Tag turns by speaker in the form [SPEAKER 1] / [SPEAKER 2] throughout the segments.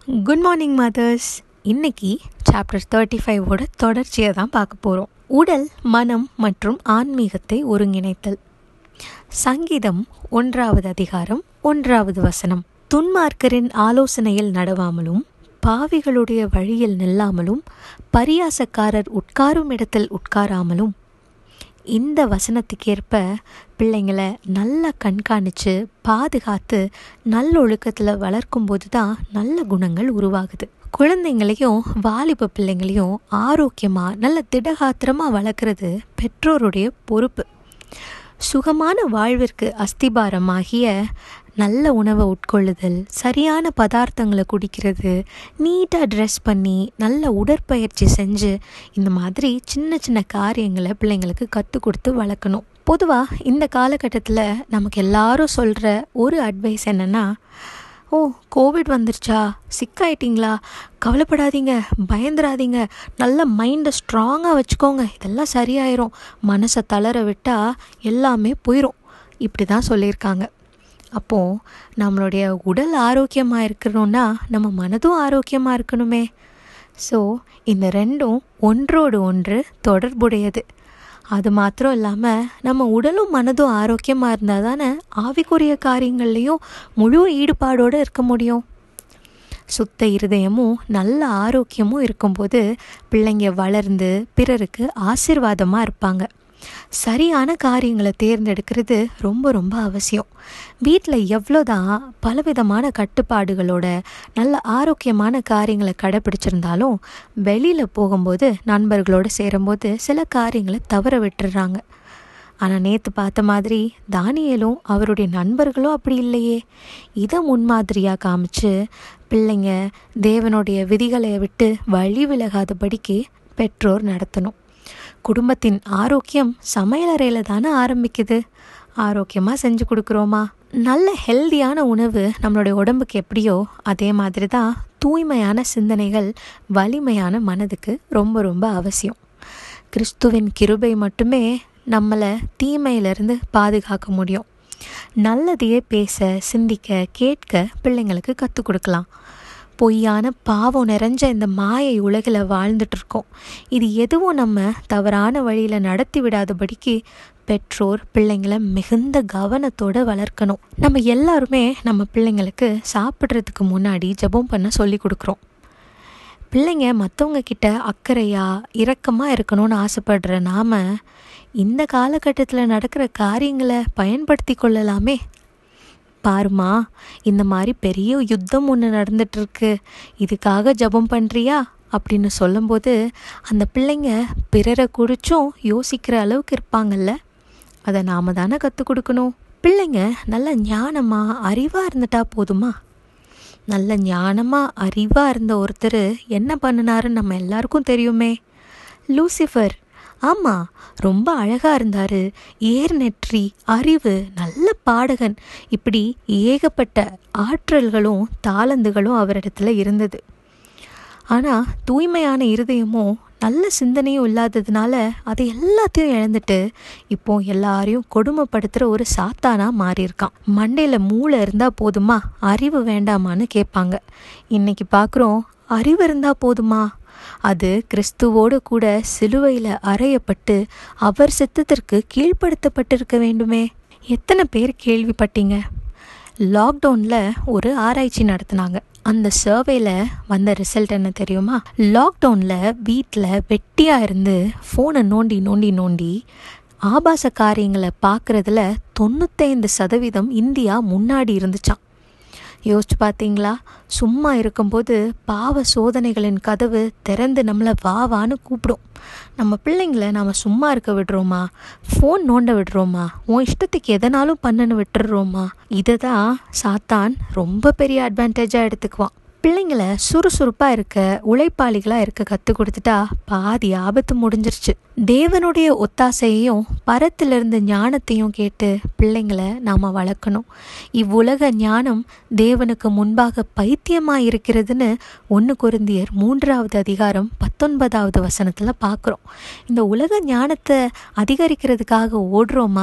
[SPEAKER 1] good morning mothers இன்னைக்கு chapter thirty ஃபைவோட தொடர்ச்சியை தான் பார்க்க போகிறோம் உடல் மனம் மற்றும் ஆன்மீகத்தை ஒருங்கிணைத்தல் சங்கீதம் ஒன்றாவது அதிகாரம் ஒன்றாவது வசனம் துன்மார்க்கரின் ஆலோசனையில் நடவாமலும் பாவிகளுடைய வழியில் நில்லாமலும் பரியாசக்காரர் உட்காரும் இடத்தில் உட்காராமலும் இந்த வசனத்துக்கேற்ப பிள்ளைங்களை நல்லா கண்காணித்து பாதுகாத்து நல்லொழுக்கத்தில் வளர்க்கும்போது தான் நல்ல குணங்கள் உருவாகுது குழந்தைங்களையும் வாலிப பிள்ளைங்களையும் ஆரோக்கியமாக நல்ல திடகாத்திரமாக வளர்க்குறது பெற்றோருடைய பொறுப்பு சுகமான வாழ்விற்கு அஸ்திபாரமாகிய நல்ல உணவை உட்கொள்ளுதல் சரியான பதார்த்தங்களை குடிக்கிறது நீட்டாக ட்ரெஸ் பண்ணி நல்ல உடற்பயிற்சி செஞ்சு இந்த மாதிரி சின்ன சின்ன காரியங்களை பிள்ளைங்களுக்கு கற்றுக் கொடுத்து வளர்க்கணும் பொதுவாக இந்த காலகட்டத்தில் நமக்கு எல்லாரும் சொல்கிற ஒரு அட்வைஸ் என்னென்னா ஓ கோவிட் வந்துருச்சா சிக்காயிட்டிங்களா கவலைப்படாதீங்க பயந்துடாதீங்க நல்ல மைண்டை ஸ்ட்ராங்காக வச்சுக்கோங்க இதெல்லாம் சரியாயிரும் மனசை தளர விட்டால் எல்லாமே போயிடும் இப்படி தான் சொல்லியிருக்காங்க அப்போது நம்மளுடைய உடல் ஆரோக்கியமாக இருக்கணும்னா நம்ம மனதும் ஆரோக்கியமாக இருக்கணுமே ஸோ இந்த ரெண்டும் ஒன்றோடு ஒன்று தொடர்புடையது அது மாத்திரம் இல்லாமல் நம்ம உடலும் மனதும் ஆரோக்கியமாக இருந்தால் தானே ஆவிக்குரிய காரியங்கள்லேயும் முழு ஈடுபாடோடு இருக்க முடியும் சுத்த இருதயமும் நல்ல ஆரோக்கியமும் இருக்கும்போது பிள்ளைங்க வளர்ந்து பிறருக்கு ஆசிர்வாதமாக இருப்பாங்க சரியான காரியங்களை தேர்ந்தெடுக்கிறது ரொம்ப ரொம்ப அவசியம் வீட்டில் எவ்வளோதான் பலவிதமான கட்டுப்பாடுகளோட நல்ல ஆரோக்கியமான காரியங்களை கடைப்பிடிச்சிருந்தாலும் வெளியில் போகும்போது நண்பர்களோடு சேரும்போது சில காரியங்களை தவற விட்டுடுறாங்க ஆனால் நேற்று பார்த்த மாதிரி தானியலும் அவருடைய நண்பர்களும் அப்படி இல்லையே இதை முன்மாதிரியாக காமிச்சு பிள்ளைங்க தேவனுடைய விதிகளை விட்டு வழி விலகாதபடிக்கு பெற்றோர் நடத்தணும் குடும்பத்தின் ஆரோக்கியம் சமையலறையில் தானே ஆரம்பிக்குது ஆரோக்கியமாக செஞ்சு கொடுக்குறோமா நல்ல ஹெல்தியான உணவு நம்மளுடைய உடம்புக்கு எப்படியோ அதே மாதிரி தான் தூய்மையான சிந்தனைகள் வலிமையான மனதுக்கு ரொம்ப ரொம்ப அவசியம் கிறிஸ்துவின் கிருபை மட்டுமே நம்மளை தீமையிலிருந்து பாதுகாக்க முடியும் நல்லதையே பேச சிந்திக்க கேட்க பிள்ளைங்களுக்கு கற்றுக் கொடுக்கலாம் பொய்யான பாவம் நிறைஞ்ச இந்த மாயை உலகில் வாழ்ந்துட்டு இருக்கோம் இது எதுவும் நம்ம தவறான வழியில் நடத்தி விடாதபடிக்கு பெற்றோர் பிள்ளைங்களை மிகுந்த கவனத்தோடு வளர்க்கணும் நம்ம எல்லாருமே நம்ம பிள்ளைங்களுக்கு சாப்பிட்றதுக்கு முன்னாடி ஜபம் பண்ண சொல்லி கொடுக்குறோம் பிள்ளைங்க மற்றவங்க கிட்ட அக்கறையாக இரக்கமாக இருக்கணும்னு ஆசைப்படுற நாம் இந்த காலகட்டத்தில் நடக்கிற காரியங்களை பயன்படுத்தி கொள்ளலாமே பாருமா இந்த மாதிரி பெரிய யுத்தம் ஒன்று நடந்துட்டுருக்கு இதுக்காக ஜபம் பண்ணுறியா அப்படின்னு சொல்லும்போது அந்த பிள்ளைங்க பிறரை குறிச்சும் யோசிக்கிற அளவுக்கு இருப்பாங்கல்ல அதை நாம் தானே கற்றுக் கொடுக்கணும் பிள்ளைங்க நல்ல ஞானமாக அறிவாக இருந்துட்டா போதுமா நல்ல ஞானமாக அறிவாக இருந்த ஒருத்தர் என்ன பண்ணினாருன்னு நம்ம எல்லாருக்கும் தெரியுமே லூசிஃபர் ஆமாம் ரொம்ப அழகாக இருந்தார் ஏர் நெற்றி அறிவு நல்ல பாடகன் இப்படி ஏகப்பட்ட ஆற்றல்களும் தாளந்துகளும் அவரிடத்துல இருந்தது ஆனால் தூய்மையான இருதயமும் நல்ல சிந்தனையும் இல்லாததுனால அதை எல்லாத்தையும் இழந்துட்டு இப்போ எல்லாரையும் கொடுமைப்படுத்துகிற ஒரு சாத்தானாக மாறியிருக்கான் மண்டையில் மூளை இருந்தால் போதுமா அறிவு வேண்டாமான்னு கேட்பாங்க இன்னைக்கு பார்க்குறோம் அறிவு இருந்தால் போதுமா அது கிறிஸ்துவோடு கூட சிலுவையில் அறையப்பட்டு அவர் சித்தத்திற்கு கீழ்ப்படுத்தப்பட்டிருக்க வேண்டுமே எத்தனை பேர் கேள்விப்பட்டீங்க லாக்டவுனில் ஒரு ஆராய்ச்சி நடத்தினாங்க அந்த சர்வேல வந்த ரிசல்ட் என்ன தெரியுமா லாக்டவுனில் வீட்டில் வெட்டியாக இருந்து ஃபோனை நோண்டி நோண்டி நோண்டி ஆபாச காரியங்களை பார்க்குறதுல தொண்ணூத்தைந்து சதவீதம் இந்தியா முன்னாடி இருந்துச்சான் யோசிச்சு பார்த்தீங்களா சும்மா இருக்கும்போது பாவ சோதனைகளின் கதவு திறந்து நம்மளை வா வான்னு கூப்பிடும் நம்ம பிள்ளைங்களை நாம் சும்மா இருக்க விடுறோமா ஃபோன் நோண்ட விடுறோமா உன் இஷ்டத்துக்கு எதனாலும் பண்ணனு விட்டுடுறோமா இதை தான் சாத்தான் ரொம்ப பெரிய அட்வான்டேஜாக எடுத்துக்குவான் பிள்ளைங்களை சுறுசுறுப்பாக இருக்க உழைப்பாளிகளாக இருக்க கற்றுக் கொடுத்துட்டா பாதி ஆபத்து முடிஞ்சிருச்சு தேவனுடைய ஒத்தாசையையும் பரத்திலிருந்து ஞானத்தையும் கேட்டு பிள்ளைங்களை நாம் வளர்க்கணும் இவ்வுலக ஞானம் தேவனுக்கு முன்பாக பைத்தியமாக இருக்கிறதுன்னு ஒன்று குருந்தியர் மூன்றாவது அதிகாரம் பத்தொன்பதாவது வசனத்தில் பார்க்குறோம் இந்த உலக ஞானத்தை அதிகரிக்கிறதுக்காக ஓடுறோமா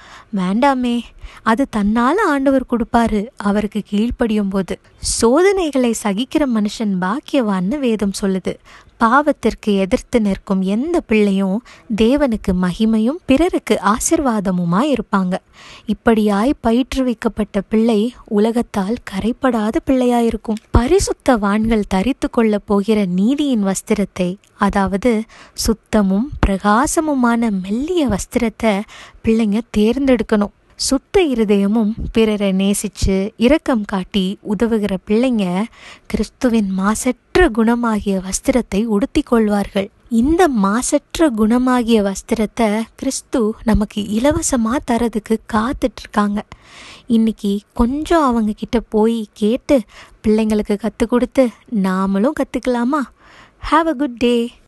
[SPEAKER 1] வேண்டாமே அது தன்னால் ஆண்டவர் கொடுப்பாரு அவருக்கு கீழ்ப்படியும் போது சோதனைகளை சகிக்கிற மனுஷன் பாக்கியவான்னு வேதம் சொல்லுது பாவத்திற்கு எதிர்த்து நிற்கும் எந்த பிள்ளையும் தேவனுக்கு மகிமையும் பிறருக்கு ஆசிர்வாதமுமா இருப்பாங்க இப்படியாய் பயிற்றுவிக்கப்பட்ட பிள்ளை உலகத்தால் கரைப்படாத பிள்ளையாயிருக்கும் பரிசுத்த வான்கள் தரித்து கொள்ளப் போகிற நீதியின் வஸ்திரத்தை அதாவது சுத்தமும் பிரகாசமுமான மெல்லிய வஸ்திரத்தை பிள்ளைங்க தேர்ந்தெடுக்கணும் சுத்த இருதயமும் பிறரை நேசிச்சு இரக்கம் காட்டி உதவுகிற பிள்ளைங்க கிறிஸ்துவின் மாசற்ற குணமாகிய வஸ்திரத்தை உடுத்தி கொள்வார்கள் இந்த மாசற்ற குணமாகிய வஸ்திரத்தை கிறிஸ்து நமக்கு இலவசமாக தரதுக்கு காத்துட்டு இருக்காங்க இன்னைக்கு கொஞ்சம் அவங்க கிட்ட போய் கேட்டு பிள்ளைங்களுக்கு கற்றுக் கொடுத்து நாமளும் கற்றுக்கலாமா ஹாவ் அ குட் டே